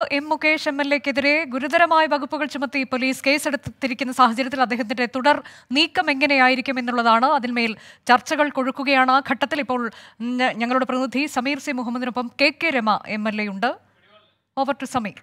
M Mukesh M L എക്കെതിരെ ഗുരുതരമായ വകുപ്പുകൾ ചുമത്തി പോലീസ് കേസെടുത്തിരിക്കുന്ന സാഹചര്യത്തിൽ അദ്ദേഹത്തിന്റെ തുടർ നീക്കം എങ്ങനെയായിരിക്കും എന്നുള്ളതാണ് അതിന്മേൽ ചർച്ചകൾ കൊഴുക്കുകയാണ് ആ ഘട്ടത്തിൽ ഇപ്പോൾ ഞ- ഞങ്ങളുടെ പ്രതിനിധി സമീർ സി മുഹമ്മദിനൊപ്പം K K Rama M L A ഉണ്ട് ഓവർ ടു സമീർ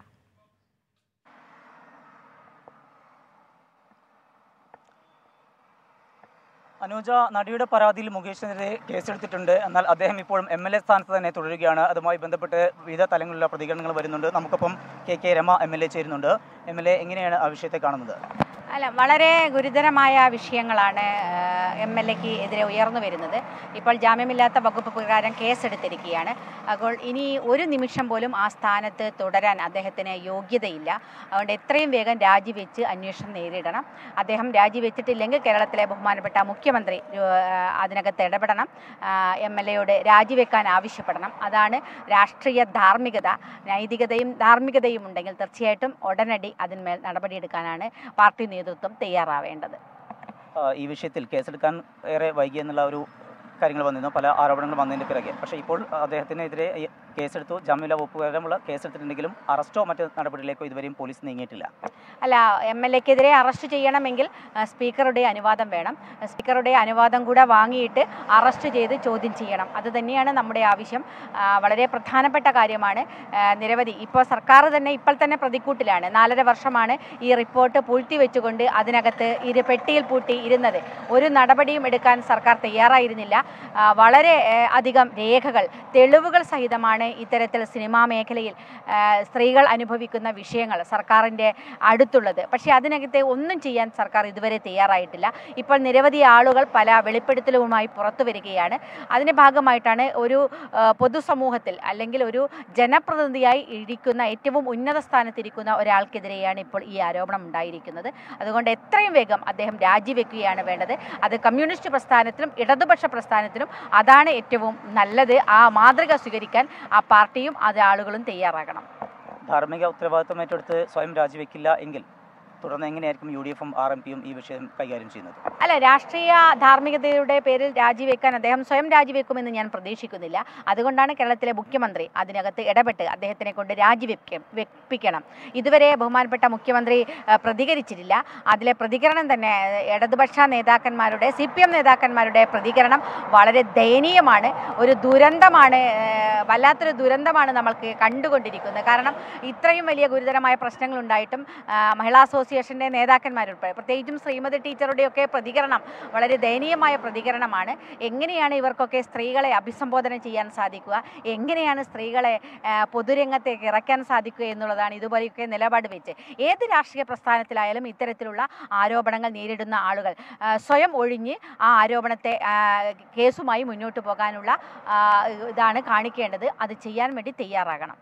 അനുജ നടിയുടെ പരാതിയിൽ മുകേഷിനെതിരെ കേസെടുത്തിട്ടുണ്ട് എന്നാൽ അദ്ദേഹം ഇപ്പോഴും എം എൽ എ സ്ഥാനത്ത് തന്നെ തുടരുകയാണ് അതുമായി ബന്ധപ്പെട്ട് വിവിധ തലങ്ങളിലുള്ള പ്രതികരണങ്ങൾ വരുന്നുണ്ട് നമുക്കൊപ്പം K K Rama M L A ചേരുന്നുണ്ട് എം എൽ എ എങ്ങനെയാണ് ആ വിഷയത്തെ കാണുന്നത് അല്ല വളരെ ഗുരുതരമായ വിഷയങ്ങളാണ് എം എൽ എക്ക് എതിരെ ഉയർന്നു വരുന്നത് ഇപ്പോൾ ജാമ്യമില്ലാത്ത വകുപ്പ് പ്രകാരം കേസെടുത്തിരിക്കുകയാണ് അപ്പോൾ ഇനി ഒരു നിമിഷം പോലും ആ സ്ഥാനത്ത് തുടരാൻ അദ്ദേഹത്തിന് യോഗ്യതയില്ല അതുകൊണ്ട് എത്രയും വേഗം രാജിവെച്ച് അന്വേഷണം നേരിടണം അദ്ദേഹം രാജിവെച്ചിട്ടില്ലെങ്കിൽ കേരളത്തിലെ ബഹുമാനപ്പെട്ട മുഖ്യമന്ത്രി ഏഹ്, അതിനകത്ത് ഇടപെടണം എം എൽ എയോട് രാജിവെക്കാൻ ആവശ്യപ്പെടണം അതാണ് രാഷ്ട്രീയ ധാർമ്മികത നൈതികതയും ധാർമ്മികതയും ഉണ്ടെങ്കിൽ തീർച്ചയായിട്ടും ഉടനടി അതിന്മേൽ നടപടിയെടുക്കാനാണ് പാർട്ടി നേതൃത്വം തയ്യാറാവേണ്ടത് ആ, ഈ വിഷയത്തിൽ കേസെടുക്കാൻ ഏറെ വൈകി എന്നുള്ള ഒരു കാര്യങ്ങൾ വന്നിരുന്നു പല ആരോപണങ്ങൾ വന്നതിൻ്റെ പിറകെ പക്ഷേ ഇപ്പോൾ അദ്ദേഹത്തിനെതിരെ ഈ കേസെടുത്തു ജാമ്യമില്ലാ വകുപ്പ് പ്രകാരമുള്ള കേസെടുത്തിട്ടുണ്ടെങ്കിലും അറസ്റ്റോ മറ്റ് നടപടിയിലേക്കോ ഇതുവരെയും പോലീസ് നീങ്ങിയിട്ടില്ല അല്ല എം എൽ എക്കെതിരെ അറസ്റ്റ് ചെയ്യണമെങ്കിൽ ആ, സ്പീക്കറുടെ അനുവാദം വേണം സ്പീക്കറുടെ അനുവാദം കൂടെ വാങ്ങിയിട്ട് അറസ്റ്റ് ചെയ്ത് ചോദ്യം ചെയ്യണം അത് തന്നെയാണ് നമ്മുടെ ആവശ്യം ആ, വളരെ പ്രധാനപ്പെട്ട കാര്യമാണ് ആ, നിരവധി ഇപ്പോൾ സർക്കാർ തന്നെ ഇപ്പോൾ തന്നെ പ്രതിക്കൂട്ടിലാണ് നാലര വർഷമാണ് ഈ റിപ്പോർട്ട് പൂഴ്ത്തി വെച്ചുകൊണ്ട് അതിനകത്ത് ഇരു പെട്ടിയിൽ പൂട്ടി ഇരുന്നത് ഒരു നടപടിയും എടുക്കാൻ സർക്കാർ തയ്യാറായിരുന്നില്ല ആ, വളരെ ഏ, അധികം രേഖകൾ തെളിവുകൾ സഹിതമാണ് ഇത്തരത്തിൽ സിനിമാ മേഖലയിൽ ആ, സ്ത്രീകൾ അനുഭവിക്കുന്ന വിഷയങ്ങൾ സർക്കാരിൻ്റെ അടുത്തുള്ളത് പക്ഷേ അതിനകത്തെ ഒന്നും ചെയ്യാൻ സർക്കാർ ഇതുവരെ തയ്യാറായിട്ടില്ല ഇപ്പോൾ നിരവധി ആളുകൾ പല വെളിപ്പെടുത്തലുമായി പുറത്തു വരികയാണ് അതിൻ്റെ ഭാഗമായിട്ടാണ് ഒരു ആ, പൊതുസമൂഹത്തിൽ അല്ലെങ്കിൽ ഒരു ജനപ്രതിനിധിയായി ഇരിക്കുന്ന ഏറ്റവും ഉന്നത സ്ഥാനത്തിരിക്കുന്ന ഒരാൾക്കെതിരെയാണ് ഇപ്പോൾ ഈ ആരോപണം ഉണ്ടായിരിക്കുന്നത് അതുകൊണ്ട് എത്രയും വേഗം അദ്ദേഹം രാജിവെക്കുകയാണ് വേണ്ടത് അത് കമ്മ്യൂണിസ്റ്റ് പ്രസ്ഥാനത്തിലും ഇടതുപക്ഷ പ്രസ്ഥാനത്തിലും അതാണ് ഏറ്റവും നല്ലത് ആ മാതൃക സ്വീകരിക്കാൻ ആ പാർട്ടിയും അത് ആളുകളും തയ്യാറാകണം ധാർമ്മിക ഉത്തരവാദിത്വം ഏറ്റെടുത്ത് സ്വയം രാജിവെക്കില്ല എങ്കിൽ തുടർന്ന് എങ്ങനെയായിരിക്കും യു ഡി എഫും ആർ എം പിയും ഈ വിഷയം കൈകാര്യം ചെയ്യുന്നത് അല്ല രാഷ്ട്രീയ ധാർമ്മികതയുടെ പേരിൽ രാജിവെക്കാൻ അദ്ദേഹം സ്വയം രാജിവെക്കുമെന്ന് ഞാൻ പ്രതീക്ഷിക്കുന്നില്ല അതുകൊണ്ടാണ് കേരളത്തിലെ മുഖ്യമന്ത്രി അതിനകത്ത് ഇടപെട്ട് അദ്ദേഹത്തിനെ കൊണ്ട് രാജിവെക്ക വെപ്പിക്കണം ഇതുവരെ ബഹുമാനപ്പെട്ട മുഖ്യമന്ത്രി ആ, പ്രതികരിച്ചിട്ടില്ല അതിലെ പ്രതികരണം തന്നെ ആ, ഇടതുപക്ഷ നേതാക്കന്മാരുടെ സി പി എം നേതാക്കന്മാരുടെ പ്രതികരണം വളരെ ദയനീയമാണ് ഒരു ദുരന്തമാണ് ആ, വല്ലാത്തൊരു ദുരന്തമാണ് നമ്മൾക്ക് കണ്ടുകൊണ്ടിരിക്കുന്നത് കാരണം ഇത്രയും വലിയ ഗുരുതരമായ പ്രശ്നങ്ങൾ ഉണ്ടായിട്ടും ആ, മഹിളാ അസോസിയേഷൻ്റെ നേതാക്കന്മാരുൾപ്പെടെ പ്രത്യേകിച്ചും ശ്രീമതി ടീച്ചറുടെയൊക്കെ പ്രതികരണം വളരെ ദയനീയമായ പ്രതികരണമാണ് എങ്ങനെയാണ് ഇവർക്കൊക്കെ സ്ത്രീകളെ അഭിസംബോധന ചെയ്യാൻ സാധിക്കുക എങ്ങനെയാണ് സ്ത്രീകളെ ആ, പൊതുരംഗത്തേക്ക് ഇറക്കാൻ സാധിക്കുക എന്നുള്ളതാണ് ഇതുപോലെയൊക്കെ നിലപാട് വെച്ച് ഏത് രാഷ്ട്രീയ പ്രസ്ഥാനത്തിലായാലും ഇത്തരത്തിലുള്ള ആരോപണങ്ങൾ നേരിടുന്ന ആളുകൾ ആ, സ്വയം ഒഴിഞ്ഞ് ആ ആരോപണത്തെ ആ, കേസുമായി മുന്നോട്ട് പോകാനുള്ള ആ, ഇതാണ് കാണിക്കേണ്ടത് അത് ചെയ്യാൻ വേണ്ടി തയ്യാറാകണം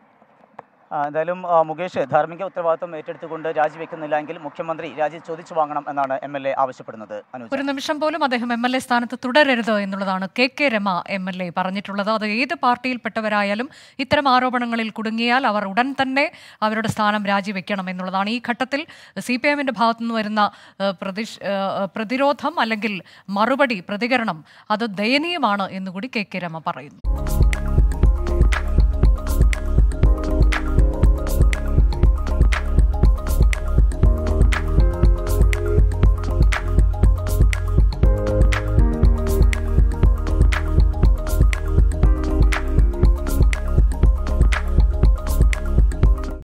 ആ, എന്തായാലും ആ, മുകേഷ് ധാർമ്മിക ഉത്തരവാദിത്വം ഏറ്റെടുത്തുകൊണ്ട് രാജിവെക്കുന്നില്ല എങ്കിൽ മുഖ്യമന്ത്രി രാജി ചോദിച്ചു വാങ്ങണം എന്നാണ് എം എൽ എ ആവശ്യപ്പെടുന്നത് അനുജ ഒരു നിമിഷം പോലും അദ്ദേഹം എം എൽ എ സ്ഥാനത്ത് തുടരരുത് എന്നുള്ളതാണ് K K Rama M L A പറഞ്ഞിട്ടുള്ളത് അത് ഏത് പാർട്ടിയിൽപ്പെട്ടവരായാലും ഇത്തരം ആരോപണങ്ങളിൽ കുടുങ്ങിയാൽ അവർ ഉടൻ തന്നെ അവരുടെ സ്ഥാനം രാജിവെക്കണം എന്നുള്ളതാണ് ഈ ഘട്ടത്തിൽ സി പി എമ്മിന്റെ ഭാഗത്തു നിന്ന് വരുന്ന ഏഹ്, പ്രതിഷ് ഏഹ്, പ്രതിരോധം അല്ലെങ്കിൽ മറുപടി പ്രതികരണം അത് ദയനീയമാണ് എന്നുകൂടി കെ കെ രമ പറയുന്നു